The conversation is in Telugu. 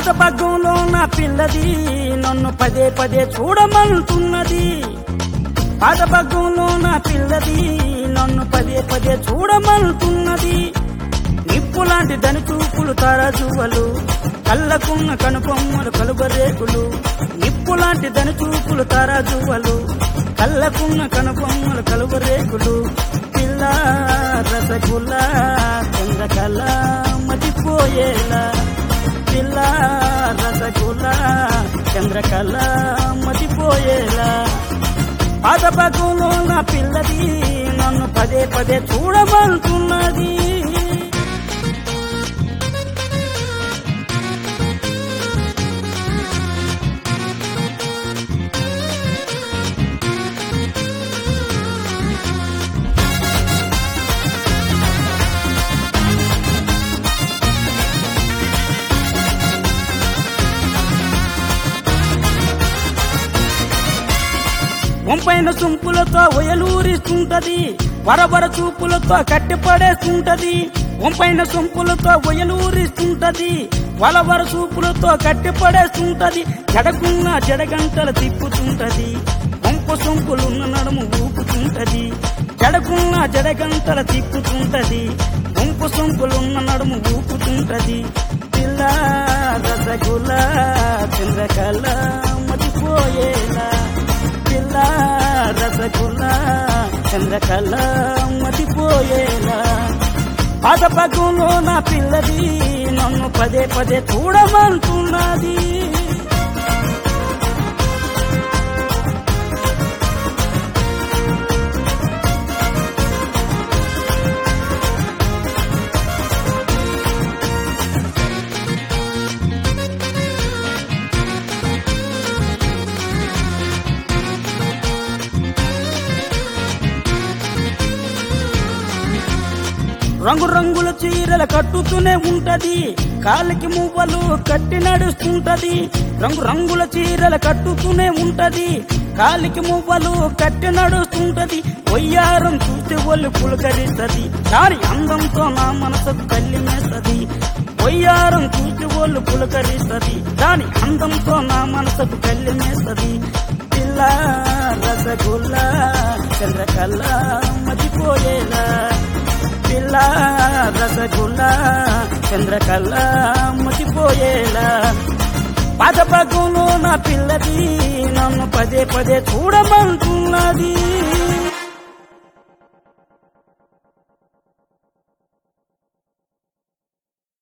పాదపగ్గంలో నా పిల్లది నన్ను పదే పదే చూడమంటున్నది పాదపగ్గంలో నా పిల్లది నన్ను పదే పదే చూడమంటున్నది నిప్పు లాంటి దని చూపులు తరజువలు కళ్ళకున్న కనుపొమ్మలు కలుబరేకులు నిప్పు లాంటి దని చూపులు తరజువలు కళ్ళకున్న కనుపొమ్మలు కలుబరేకులు పిల్ల రసగుల్ల చంద్రకళ మతిపోయేలా పిల్ల రసగుల్ల చంద్రకళ మతిపోయేలా పాదపగంలో నా పిల్లది నన్ను పదే పదే చూడమంటున్నది వంపైన సొంపులతో ఒయలూరిస్తుంటది వరవర చూపులతో కట్టిపడేస్తుంటది వంపైన సొంపులతో ఒయలూరిస్తుంటది వలవర చూపులతో కట్టిపడేస్తుంటది జడకున్న జడగంటలు తిప్పుతుంటది వంపు సొంపులున్న నడుము ఊపుతుంటది జడకున్న జడగంటలు తిప్పుతుంటది వంపు సొంపులున్న నడుము ఊపుతుంటది పిల్ల రసగుల్ల చంద్రకళ మతిపోయేలా పిల్ల రసగుల్ల చంద్రకళ మతిపోయేలా పాదపగంలో నా పిల్లది నన్ను పదే పదే చూడమంటున్నది రంగు రంగుల చీరలు కట్టుతూనే ఉంటది కాలికి మువ్వలు కట్టి నడుస్తుంటది రంగు రంగుల చీరలు కట్టుతూనే ఉంటది కాలికి మువ్వలు కట్టి నడుస్తుంటది ఒయ్యారం చూస్తే ఒళ్ళు పులకరిస్తది దాని అందంతో నా మనసుకు కల్లిమేస్తది ఒయ్యారం చూసి ఒళ్ళు పులకరిస్తది దాని అందంతో నా మనసుకు కల్లిమేస్తది పిల్ల రసగుల్ల చంద్రకల్ల మతిపోయేలా పిల్ల రసగుల్ల చంద్రకల్ల మతిపోయేలా పాదపగంలో నా పిల్లది నన్ను పదే పదే చూడమంటున్నది